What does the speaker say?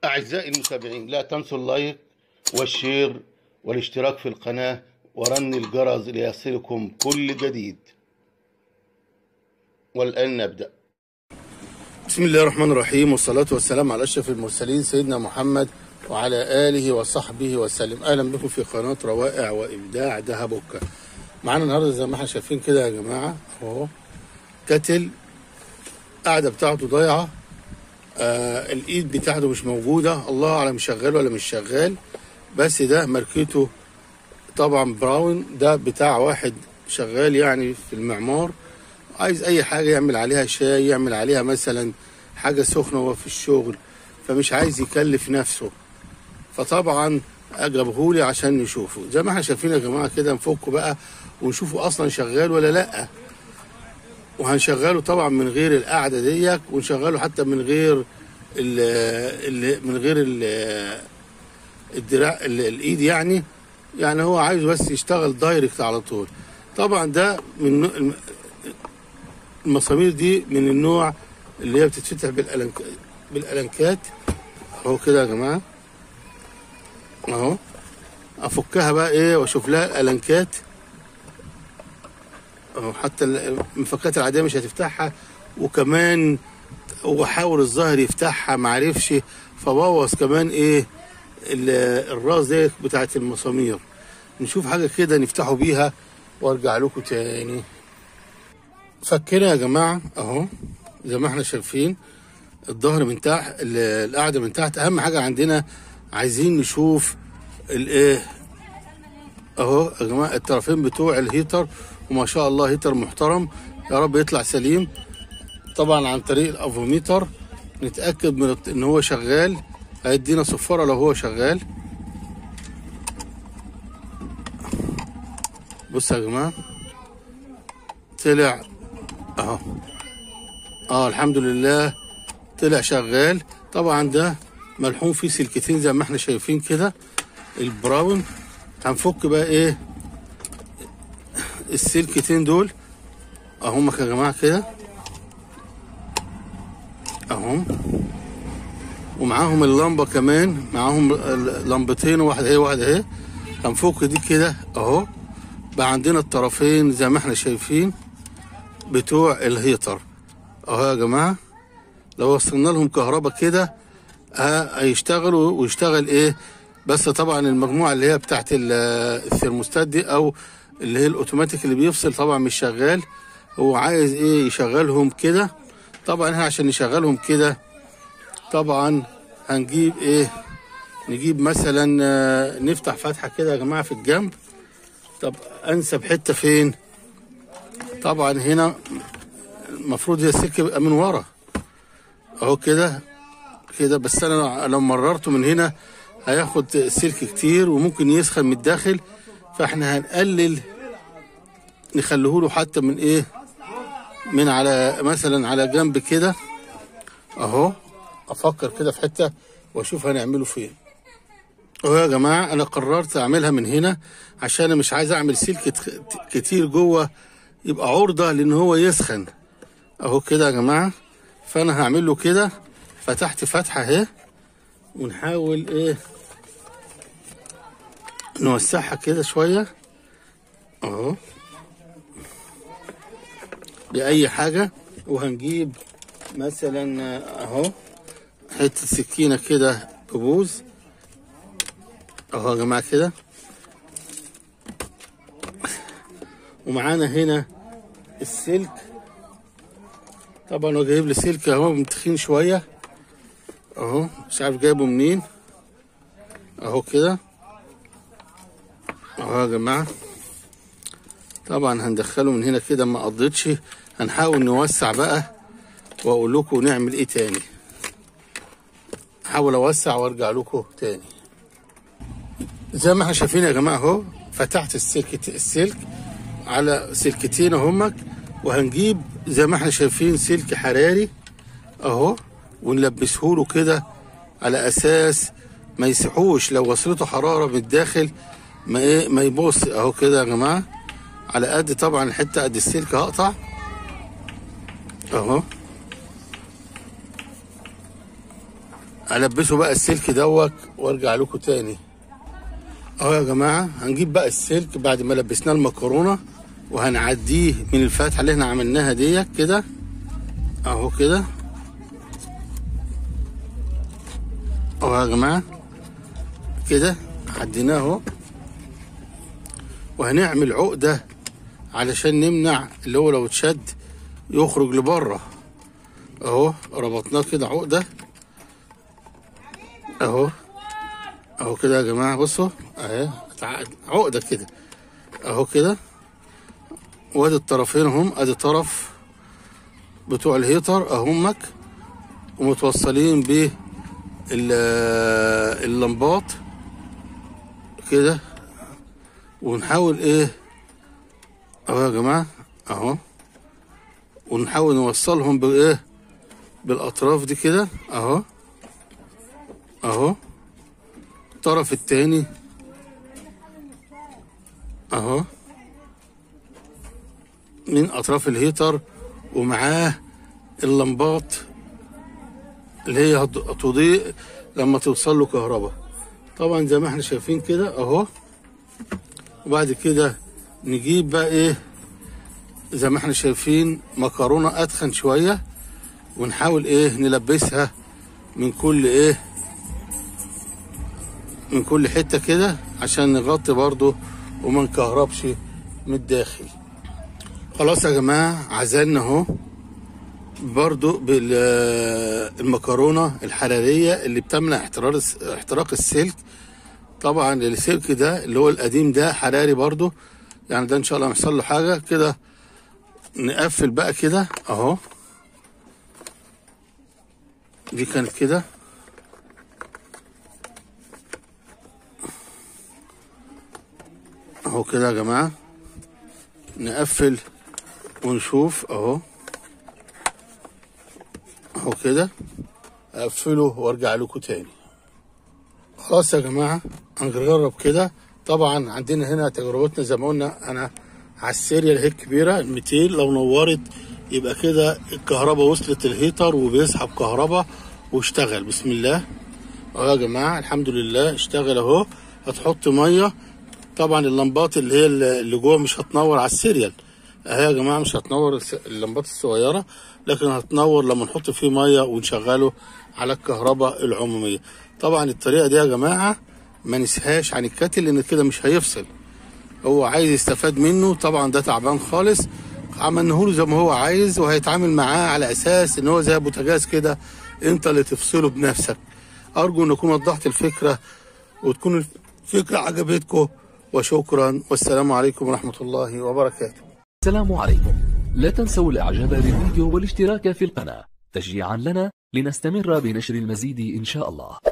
أعزائي المتابعين لا تنسوا اللايك والشير والاشتراك في القناة ورن الجرس ليصلكم كل جديد والآن نبدأ بسم الله الرحمن الرحيم والصلاة والسلام على أشرف المرسلين سيدنا محمد وعلى آله وصحبه وسلم أهلا بكم في قناة روائع وإبداع دهبوكا معانا النهاردة زي ما احنا شايفين كده يا جماعة أهو كتل قاعدة بتاعته ضايعة آه الايد بتاعته مش موجودة الله اعلم شغال ولا مش شغال بس ده ماركته طبعا براون ده بتاع واحد شغال يعني في المعمار عايز اي حاجة يعمل عليها شاي يعمل عليها مثلا حاجة سخنة وهو في الشغل فمش عايز يكلف نفسه فطبعا اجابهولي عشان نشوفه زي ما احنا شايفين يا جماعة كده نفكه بقى ونشوفه اصلا شغال ولا لأ وهنشغله طبعا من غير القعده ديت ونشغله حتى من غير ال ال من غير ال الدراع ال- الايد يعني يعني هو عايز بس يشتغل دايركت على طول طبعا ده من نوع- الم- المسامير دي من النوع اللي هي بتتفتح بالألنك بالألنكات اهو كده يا جماعه اهو افكها بقى ايه واشوف لها الالنكات اهو حتى المفكات العاديه مش هتفتحها وكمان وحاول الظاهر يفتحها معرفش فبوظ كمان ايه ال- الراس دي بتاعت المسامير نشوف حاجه كده نفتحه بيها وارجع لكم تاني فكنا يا جماعه اهو زي ما احنا شايفين الظهر من تحت ال- القعده من تحت اهم حاجه عندنا عايزين نشوف الايه اهو يا جماعه الطرفين بتوع الهيتر وما شاء الله هيتر محترم يا رب يطلع سليم طبعا عن طريق الافوميتر نتاكد من الت- ان هو شغال هيدينا صفاره لو هو شغال بص يا جماعه طلع اهو اه الحمد لله طلع شغال طبعا ده ملحوم فيه سلكتين زي ما احنا شايفين كده البراون هنفك بقى ايه السلكتين دول اهم يا جماعه كده اهم ومعاهم اللمبه كمان معاهم لمبتين واحده اهي واحده اهي هنفك دي كده اهو بقى عندنا الطرفين زي ما احنا شايفين بتوع الهيتر اهو يا جماعه لو وصلنا لهم كهرباء كده ها هيشتغلوا ويشتغل ايه بس طبعا المجموعه اللي هي بتاعت ال- الثرموستات دي او اللي هي الاوتوماتيك اللي بيفصل طبعا مش شغال هو عايز ايه يشغلهم كده طبعا احنا عشان نشغلهم كده طبعا هنجيب ايه نجيب مثلا آه، نفتح فتحه كده يا جماعه في الجنب طب انسب حته فين طبعا هنا المفروض هي السلك يبقى من ورا اهو كده كده بس انا لو مررته من هنا هياخد سلك كتير وممكن يسخن من الداخل فاحنا هنقلل نخليه له حتى من ايه من على مثلا على جنب كده اهو افكر كده في حته واشوف هنعمله فين اهو يا جماعه انا قررت اعملها من هنا عشان انا مش عايز اعمل سلك تخ- كتير جوه يبقى عرضه لان هو يسخن اهو كده يا جماعه فانا هعمل له كده فتحت فتحه اهي ونحاول ايه نوسعها كده شويه اهو بأي حاجة وهنجيب مثلا اهو حتة سكينة كده ببوز اهو يا جماعة كده ومعانا هنا السلك طبعا هو جايب لي سلك اهو متخين شوية اهو مش عارف جايبه منين اهو كده اهو يا جماعه طبعا هندخله من هنا كده ما قضيتش هنحاول نوسع بقى واقول لكم نعمل ايه تاني احاول اوسع وارجع لكم تاني زي ما احنا شايفين يا جماعه اهو فتحت السلك السلك على سلكتين اهمك وهنجيب زي ما احنا شايفين سلك حراري اهو ونلبسه له كده على اساس ما يسيحوش لو وصلته حراره من الداخل ما ايه ما يبص اهو كده يا جماعه على قد طبعا الحته قد السلك هقطع اهو البسه بقى السلك دوت وارجع لكم تاني اهو يا جماعه هنجيب بقى السلك بعد ما لبسناه المكرونه وهنعديه من الفتحه اللي احنا عملناها ديت كده اهو كده اهو يا جماعه كده عديناه اهو وهنعمل عقده علشان نمنع اللي هو لو اتشد يخرج لبره اهو ربطناه كده عقده اهو اهو كده يا جماعه بصوا اهي اتعقد عقده كده اهو كده وادي الطرفين هم ادي طرف بتوع الهيتر اهمك ومتوصلين ب اللمبات كده ونحاول ايه اهو يا جماعه اهو ونحاول نوصلهم بايه بالاطراف دي كده اهو اهو الطرف التاني اهو من اطراف الهيتر ومعاه اللمبات اللي هي تضيء لما توصل له كهرباء طبعا زي ما احنا شايفين كده اهو وبعد كده نجيب بقى ايه زي ما احنا شايفين مكرونه اتخن شويه ونحاول ايه نلبسها من كل ايه من كل حته كده عشان نغطي برضو وما نكهربش من الداخل خلاص يا جماعه عزلنا اهو برضو بالمكرونه الحراريه اللي بتمنع احتراق احتراق السلك طبعا السلك ده اللي هو القديم ده حراري برضو يعني ده ان شاء الله ما يحصل له حاجه كده نقفل بقى كده اهو دي كانت كده اهو كده يا جماعه نقفل ونشوف اهو اهو كده اقفله وارجع لكم تاني خلاص يا جماعه هنجرب كده طبعا عندنا هنا تجربتنا زي ما قلنا انا على السيريال هيك كبيره 200 لو نورت يبقى كده الكهرباء وصلت الهيتر وبيسحب كهرباء واشتغل بسم الله اهو يا جماعه الحمد لله اشتغل اهو هتحط ميه طبعا اللمبات اللي هي اللي جوه مش هتنور على السيريال اهي يا جماعه مش هتنور اللمبات الصغيره لكن هتنور لما نحط فيه ميه ونشغله على الكهرباء العموميه طبعا الطريقه دي يا جماعه ما نسهاش عن الكاتل لان كده مش هيفصل هو عايز يستفاد منه طبعا ده تعبان خالص عملناه له زي ما هو عايز وهيتعامل معاه على اساس ان هو زي بوتاجاز كده انت اللي تفصله بنفسك ارجو ان اكون وضحت الفكره وتكون الفكره عجبتكم وشكرا والسلام عليكم ورحمه الله وبركاته السلام عليكم لا تنسوا الاعجاب بالفيديو والاشتراك في القناه تشجيعا لنا لنستمر بنشر المزيد ان شاء الله